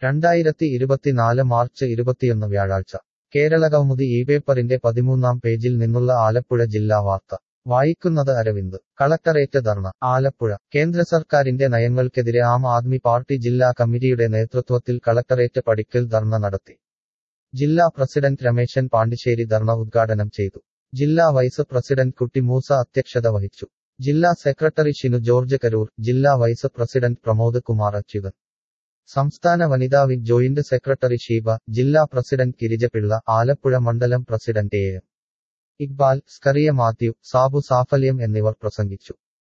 രണ്ടായിരത്തി ഇരുപത്തിനാല് മാർച്ച് ഇരുപത്തിയൊന്ന് വ്യാഴാഴ്ച കേരളകൗമുദി ഈ പേപ്പറിന്റെ പതിമൂന്നാം പേജിൽ നിന്നുള്ള ആലപ്പുഴ ജില്ലാ വാർത്ത വായിക്കുന്നത് അരവിന്ദ് കളക്ടറേറ്റ് ധർണ ആലപ്പുഴ കേന്ദ്ര സർക്കാരിന്റെ നയങ്ങൾക്കെതിരെ ആം ആദ്മി പാർട്ടി ജില്ലാ കമ്മിറ്റിയുടെ നേതൃത്വത്തിൽ കളക്ടറേറ്റ് പടിക്കൽ ധർണ നടത്തി ജില്ലാ പ്രസിഡന്റ് രമേശൻ പാണ്ടിശ്ശേരി ധർണ ഉദ്ഘാടനം ചെയ്തു ജില്ലാ വൈസ് പ്രസിഡന്റ് കുട്ടി മൂസ അധ്യക്ഷത വഹിച്ചു ജില്ലാ സെക്രട്ടറി ഷിനു ജോർജ് കരൂർ ജില്ലാ വൈസ് പ്രസിഡന്റ് പ്രമോദ് കുമാർ അച്യുതൻ സംസ്ഥാന വനിതാ വിംഗ് ജോയിന്റ് സെക്രട്ടറി ഷീബ ജില്ലാ പ്രസിഡന്റ് ഗിരിജപിള്ള ആലപ്പുഴ മണ്ഡലം president A M Iqbal Skaria Mathew Sabu Saphalyam എന്നിവർ പ്രസംഗിച്ചു